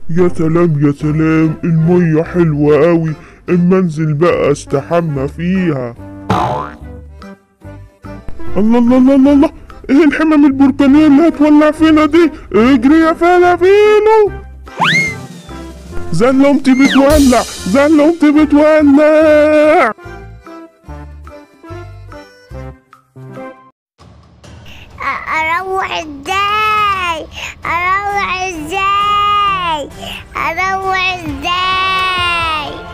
يا سلام يا سلام المية حلوة قوي اما انزل بقى استحمى فيها الله الله الله الله الله ايه الحمم البركانية اللي هتولع فينا دي اجري يا فلافيلو زلمتي بتولع زلمتي بتولع أ- اروح ازاي اروح ازاي اروح ازاي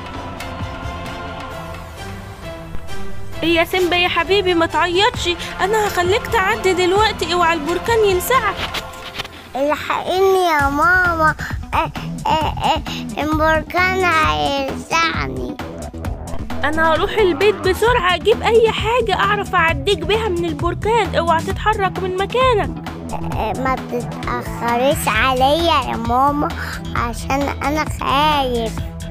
ايه يا سيمبا يا حبيبي ما تعيطش انا هخليك تعدي دلوقتي اوعى البركان يلسعك الحقيني يا ماما أ- أ- أ- البركان هيلسعني انا هروح البيت بسرعة اجيب اي حاجة اعرف اعديك بيها من البركان اوعى تتحرك من مكانك أ- ما تتأخريش عليا يا ماما عشان انا خايف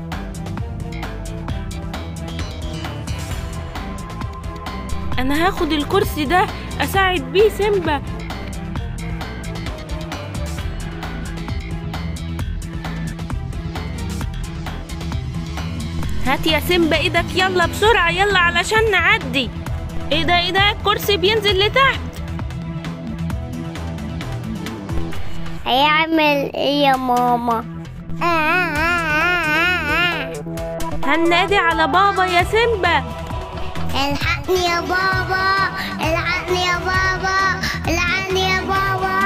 انا هاخد الكرسي ده اساعد بيه سيمبا هات يا سيمبا ايدك يلا بسرعة يلا علشان نعدي ايه ده ايه ده الكرسي بينزل لتحت هيعمل ايه يا ماما هننادي على بابا يا سيمبا الحقني يا بابا الحقني يا بابا الحقني يا بابا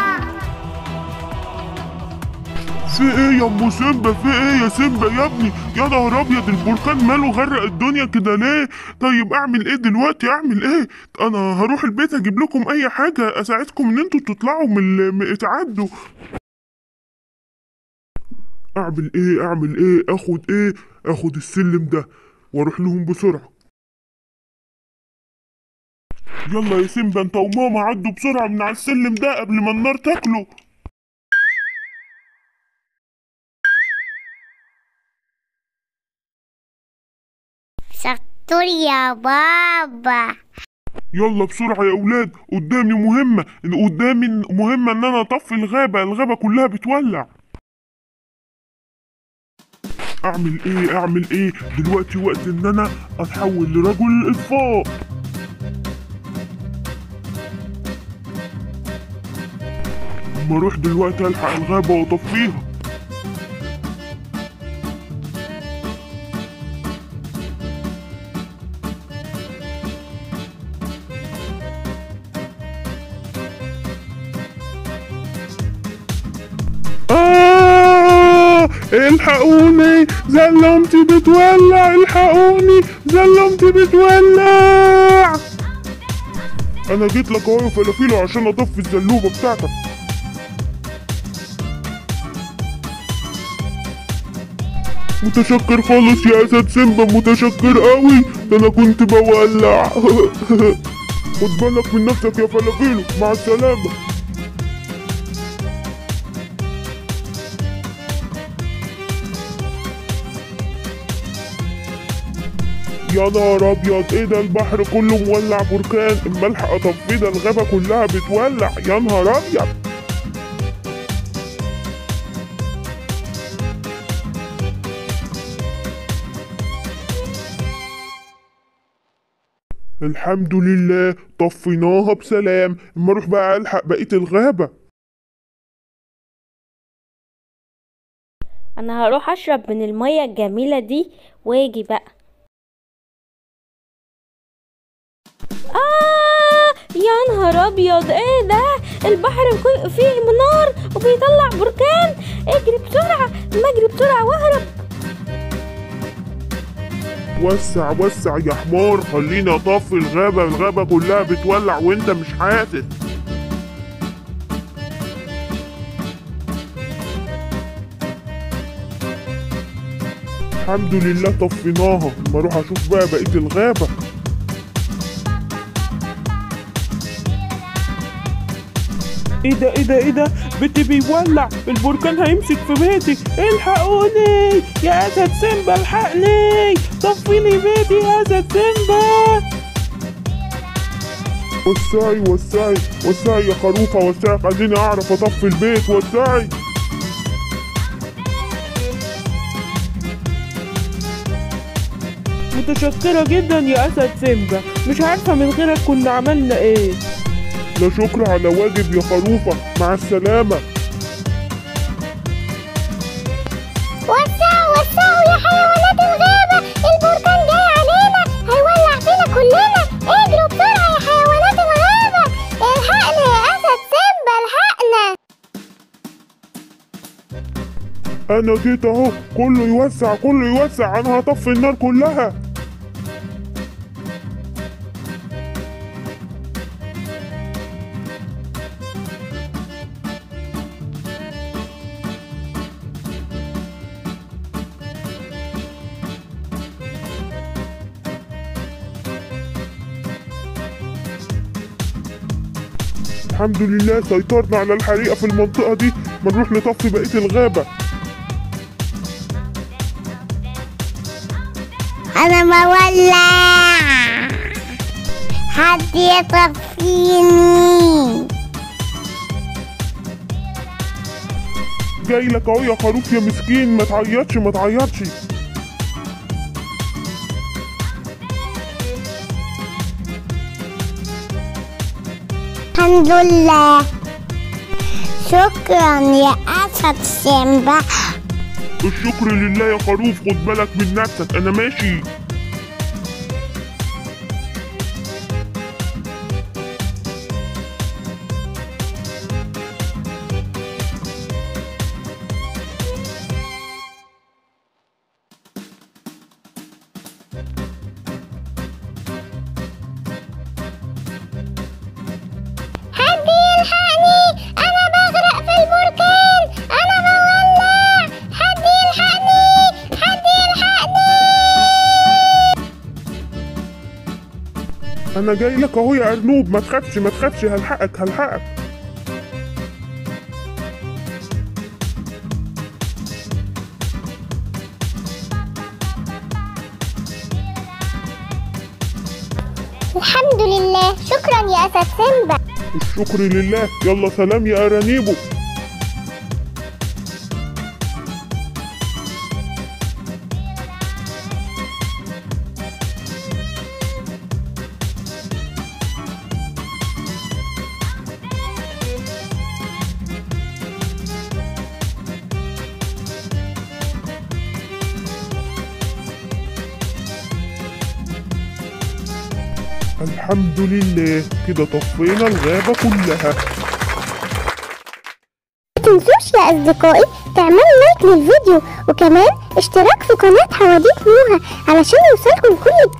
في ايه يا ام سيمبا في ايه يا سيمبا يا ابني يا نهار ابيض البركان ماله غرق الدنيا كده ليه طيب اعمل ايه دلوقتي اعمل ايه انا هروح البيت اجيب لكم اي حاجه اساعدكم ان انتوا تطلعوا من ال- من تعدوا اعمل ايه اعمل ايه اخد ايه اخد السلم ده واروح لهم بسرعه يلا يا سيمبا انت وماما عدوا بسرعه من على السلم ده قبل ما النار تاكله شطور يا بابا يلا بسرعة يا أولاد قدامي مهمة قدامي مهمة إن أنا أطفي الغابة الغابة كلها بتولع أعمل إيه أعمل إيه دلوقتي وقت إن أنا أتحول لرجل الإطفاء أما أروح دلوقتي ألحق الغابة وأطفيها آه الحقوني زلمتي بتولع الحقوني زلمتي بتولع انا جيت لك اهو يا فلافيلو عشان اطفي الزلوبه بتاعتك متشكر خالص يا اسد سيمبا متشكر قوي ده انا كنت بولع خد بالك من نفسك يا فلافيلو مع السلامه يا نهار ابيض ايه ده البحر كله مولع بركان اما الحق اطفيه ده الغابه كلها بتولع يا نهار ابيض الحمد لله طفيناها بسلام اما اروح بقى الحق بقيه الغابه انا هروح اشرب من المية الجميلة دي واجي بقى آه يا نهار ابيض ايه ده البحر كل- فيه نار وبيطلع بركان اجري بسرعة ما اجري بسرعة واهرب وسع وسع يا حمار خليني اطفي الغابة الغابة كلها بتولع وانت مش حاسس الحمد لله طفيناها اما اروح اشوف بقى بقية الغابة ايه ده ايه ده ايه ده بيتي بيولع البركان هيمسك في بيتي الحقوني يا اسد سيمبا الحقني طفيني بيتي يا اسد سيمبا وسعي وسعي وسعي يا خروفة وسعي خليني اعرف اطفي البيت وسعي متشكرة جدا يا أسد سيمبا مش عارفة من غيرك كنا عملنا إيه لا شكر على واجب يا خروفة مع السلامة وسعوا وسعوا يا حيوانات الغابة البركان جاي علينا هيولع فينا كلنا اجروا بسرعة يا حيوانات الغابة الحقنا يا أسد سيمبا الحقنا أنا جيت أهو كله يوسع كله يوسع أنا هطفي النار كلها الحمد لله سيطرنا على الحريقة في المنطقة دي ما نروح نطفي بقية الغابة أنا مولع حد يطفيني جاي لك اهو يا خروف يا مسكين ما تعيطش ما تعيطش الحمد لله شكرا يا أسد سيمبا الشكر لله يا خروف خد بالك من نفسك انا ماشي حد يلحقني أنا بغرق في البركان أنا بولع حد يلحقني حد يلحقني انا جاي لك اهو يا ارنوب ما تخافش ما تخافش هلحقك هلحقك الحمد لله شكرا يا أسد سيمبا الشكر لله يلا سلام يا ارانيبو الحمد لله كده طفينا الغابة كلها ما تنسوش يا أصدقائي تعملوا لايك للفيديو وكمان اشتراك في قناة حواديت نوها علشان يوصلكم كل